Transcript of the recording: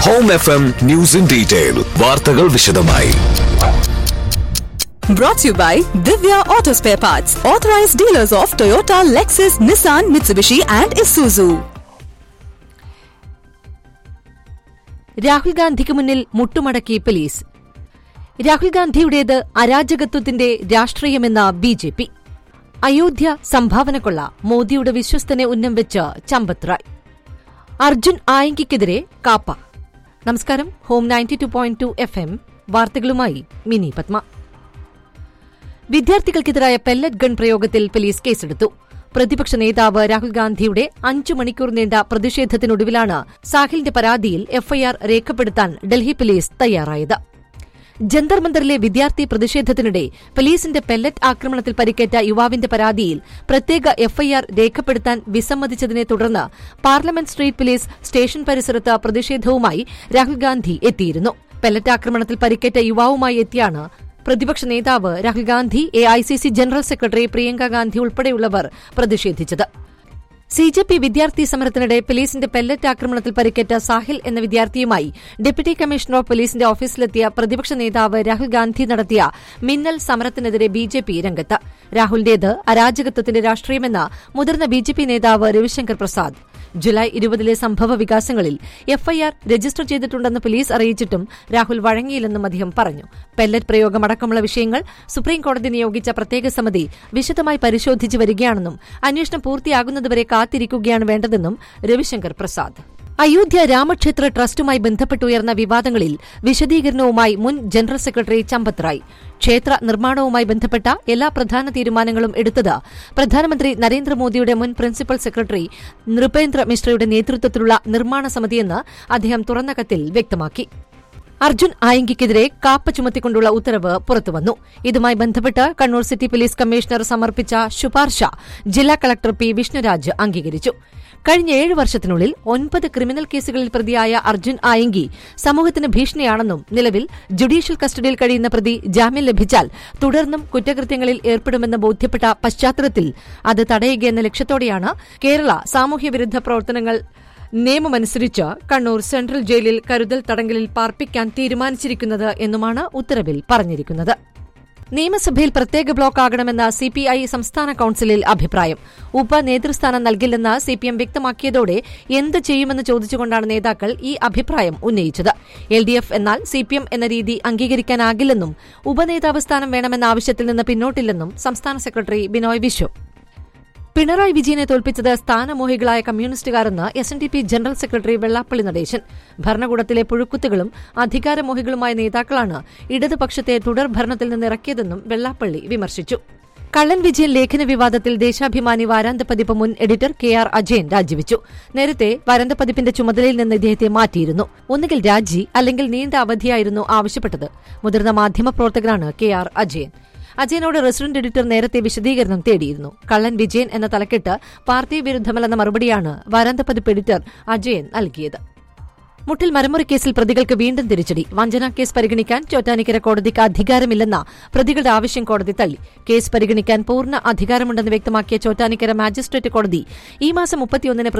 Home F M news in detail വാർത്തകൾ വിശദമായി Brought to you by Divya Auto Spare Parts, authorized dealers of Toyota, Lexus, Nissan, Mitsubishi, and Isuzu. Rahul ഗാന്ധിക്ക് മുന്നിൽ മുട്ടുമടക്കി police Rahul ഗാന്ധിയുടേത് അരാജകത്വത്തിന്റെ രാഷ്ട്രീയമെന്ന ബി ജെ പി അയോധ്യ സംഭാവനക്കൊള്ള മോദിയുടെ വിശ്വസ്തനെ ഉന്നം വെച്ച് ചമ്പത് റായ് അർജുൻ ആയങ്കിക്കെതിരെ കാപ്പ നമസ്കാരം home ninety two point two F M വാർത്തകളുമായി മിനി പത്മ വിദ്യാർത്ഥികൾക്കെതിരായ പെല്ലറ്റ് ഗൺ പ്രയോഗത്തിൽ പോലീസ് കേസെടുത്തു പ്രതിപക്ഷ നേതാവ് രാഹുൽ ഗാന്ധിയുടെ അഞ്ചു മണിക്കൂർ നീണ്ട പ്രതിഷേധത്തിനൊടുവിലാണ് സാഹിലിന്റെ പരാതിയിൽ എഫ്ഐആർ രേഖപ്പെടുത്താൻ ഡൽഹി പോലീസ് തയ്യാറായത് ജന്തർ മന്ദറിലെ വിദ്യാർത്ഥി പ്രതിഷേധത്തിനിടെ പോലീസിന്റെ പെല്ലറ്റ് ആക്രമണത്തിൽ പരിക്കേറ്റ യുവാവിന്റെ പരാതിയിൽ പ്രത്യേക എഫ്ഐആർ രേഖപ്പെടുത്താൻ വിസമ്മതിച്ചതിനെ തുടർന്ന് പാർലമെന്റ് സ്ട്രീറ്റ് പോലീസ് സ്റ്റേഷൻ പരിസരത്ത് പ്രതിഷേധവുമായി രാഹുൽ ഗാന്ധി എത്തിയിരുന്നു പെല്ലറ്റ് ആക്രമണത്തിൽ പരിക്കേറ്റ യുവാവുമായി എത്തിയാണ് പ്രതിപക്ഷ നേതാവ് Rahul Gandhi A I C C general secretary Priyanka Gandhi ഉൾപ്പെടെയുള്ളവർ പ്രതിഷേധിച്ചത് സി ജെ പി വിദ്യാർത്ഥി സമരത്തിനിടെ പോലീസിന്റെ പെല്ലറ്റ് ആക്രമണത്തിൽ പരിക്കേറ്റ സാഹിൽ എന്ന വിദ്യാർത്ഥിയുമായി ഡെപ്യൂട്ടി കമ്മീഷണർ ഓഫ് പോലീസിന്റെ ഓഫീസിലെത്തിയ പ്രതിപക്ഷ നേതാവ് രാഹുൽ ഗാന്ധി നടത്തിയ മിന്നൽ സമരത്തിനെതിരെ ബി ജെ പി രംഗത്ത് രാഹുലിന്റേത് അരാജകത്വത്തിന്റെ രാഷ്ട്രീയമെന്ന മുതിർന്ന ബി ജെ പി നേതാവ് രവിശങ്കർ പ്രസാദ് ജൂലൈ ഇരുപതിലെ സംഭവ വികാസങ്ങളിൽ എഫ്ഐആർ രജിസ്റ്റർ ചെയ്തിട്ടുണ്ടെന്ന് പോലീസ് അറിയിച്ചിട്ടും രാഹുൽ വഴങ്ങിയില്ലെന്നും അദ്ദേഹം പറഞ്ഞു പെല്ലറ്റ് പ്രയോഗമടക്കമുള്ള വിഷയങ്ങൾ സുപ്രീംകോടതി നിയോഗിച്ച പ്രത്യേക സമിതി വിശദമായി പരിശോധിച്ചു വരികയാണെന്നും അന്വേഷണം പൂർത്തിയാകുന്നതുവരെ കാത്തിരിക്കുകയാണ് വേണ്ടതെന്നും രവിശങ്കർ പ്രസാദ് അയോധ്യ രാമക്ഷേത്ര ട്രസ്റ്റുമായി ബന്ധപ്പെട്ടുയർന്ന വിവാദങ്ങളിൽ വിശദീകരണവുമായി മുൻ ജനറൽ സെക്രട്ടറി ചമ്പത് റായ് ക്ഷേത്ര നിർമ്മാണവുമായി ബന്ധപ്പെട്ട എല്ലാ പ്രധാന തീരുമാനങ്ങളും എടുത്തത് പ്രധാനമന്ത്രി നരേന്ദ്രമോദിയുടെ മുൻ പ്രിൻസിപ്പൽ സെക്രട്ടറി നൃപേന്ദ്ര മിശ്രയുടെ നേതൃത്വത്തിലുള്ള നിർമ്മാണ സമിതിയെന്ന് അദ്ദേഹം തുറന്ന കത്തിൽ വ്യക്തമാക്കി അർജുൻ ആയങ്കിക്കെതിരെ കാപ്പ ചുമത്തിക്കൊണ്ടുള്ള ഉത്തരവ് പുറത്തുവന്നു ഇതുമായി ബന്ധപ്പെട്ട് കണ്ണൂർ സിറ്റി പോലീസ് കമ്മീഷണർ സമർപ്പിച്ച ശുപാർശ ജില്ലാ കളക്ടർ പി വിഷ്ണുരാജ് അംഗീകരിച്ചു കഴിഞ്ഞ ഏഴ് വർഷത്തിനുള്ളിൽ ഒൻപത് ക്രിമിനൽ കേസുകളിൽ പ്രതിയായ അർജുൻ ആയങ്കി സമൂഹത്തിന് ഭീഷണിയാണെന്നും നിലവിൽ ജുഡീഷ്യൽ കസ്റ്റഡിയിൽ കഴിയുന്ന പ്രതി ജാമ്യം ലഭിച്ചാൽ തുടർന്നും കുറ്റകൃത്യങ്ങളിൽ ഏർപ്പെടുമെന്ന് ബോധ്യപ്പെട്ട പശ്ചാത്തലത്തിൽ അത് തടയുകയെന്ന ലക്ഷ്യത്തോടെയാണ് കേരള സാമൂഹ്യവിരുദ്ധ പ്രവർത്തനങ്ങൾ നിയമമനുസരിച്ച് കണ്ണൂർ സെൻട്രൽ ജയിലിൽ കരുതൽ തടങ്കലിൽ പാർപ്പിക്കാൻ തീരുമാനിച്ചിരിക്കുന്നത് എന്നുമാണ് ഉത്തരവിൽ പറഞ്ഞിരിക്കുന്നത് നിയമസഭയിൽ പ്രത്യേക ബ്ലോക്ക് ആകണമെന്ന സിപിഐ സംസ്ഥാന കൌൺസിലിൽ അഭിപ്രായം ഉപ നേതൃസ്ഥാനം നൽകില്ലെന്ന് സിപിഎം വ്യക്തമാക്കിയതോടെ എന്ത് ചെയ്യുമെന്ന് ചോദിച്ചുകൊണ്ടാണ് നേതാക്കൾ ഈ അഭിപ്രായം ഉന്നയിച്ചത് എൽ ഡി എഫ് എന്നാൽ സിപിഎം എന്ന രീതി അംഗീകരിക്കാനാകില്ലെന്നും ഉപനേതാവ് സ്ഥാനം വേണമെന്ന ആവശ്യത്തിൽ നിന്ന് പിന്നോട്ടില്ലെന്നും സംസ്ഥാന സെക്രട്ടറി ബിനോയ് വിശ്വം പിണറായി വിജയനെ തോൽപ്പിച്ചത് സ്ഥാനമോഹികളായ കമ്മ്യൂണിസ്റ്റുകാരെന്ന് S N D P general secretary Vellappally Natesan ഭരണകൂടത്തിലെ പുഴുക്കുത്തുകളും അധികാരമോഹികളുമായ നേതാക്കളാണ് ഇടതുപക്ഷത്തെ തുടർ ഭരണത്തിൽ നിന്ന് ഇറക്കിയതെന്നും വെള്ളാപ്പള്ളി വിമർശിച്ചു കള്ളൻ വിജയൻ ലേഖന വിവാദത്തിൽ ദേശാഭിമാനി വാരാന്ത പതിപ്പ് മുൻ എഡിറ്റർ കെ ആർ അജയൻ രാജിവെച്ചു നേരത്തെ വാരാന്ത പതിപ്പിന്റെ ചുമതലയിൽ നിന്ന് ഇദ്ദേഹത്തെ മാറ്റിയിരുന്നു ഒന്നുകിൽ രാജി അല്ലെങ്കിൽ നീണ്ട അവധിയായിരുന്നു ആവശ്യപ്പെട്ടത് മുതിർന്ന മാധ്യമപ്രവർത്തകനാണ് കെ ആർ അജയൻ അജയനോട് റെസിഡന്റ് എഡിറ്റർ നേരത്തെ വിശദീകരണം തേടിയിരുന്നു കള്ളൻ വിജയൻ എന്ന തലക്കെട്ട് പാർട്ടി വിരുദ്ധമല്ലെന്ന മറുപടിയാണ് വാരാന്തപതിപ്പ് എഡിറ്റർ അജയൻ നൽകിയത് മുട്ടിൽ മരമുറി കേസിൽ പ്രതികൾക്ക് വീണ്ടും തിരിച്ചടി വഞ്ചനാ കേസ് പരിഗണിക്കാൻ ചോറ്റാനിക്കര കോടതിക്ക് അധികാരമില്ലെന്ന പ്രതികളുടെ ആവശ്യം കോടതി തള്ളി കേസ് പരിഗണിക്കാൻ പൂർണ്ണ അധികാരമുണ്ടെന്ന് വ്യക്തമാക്കിയ ചോറ്റാനിക്കര മാജിസ്ട്രേറ്റ് കോടതി ഈ മാസം മുപ്പത്തിയൊന്നിന്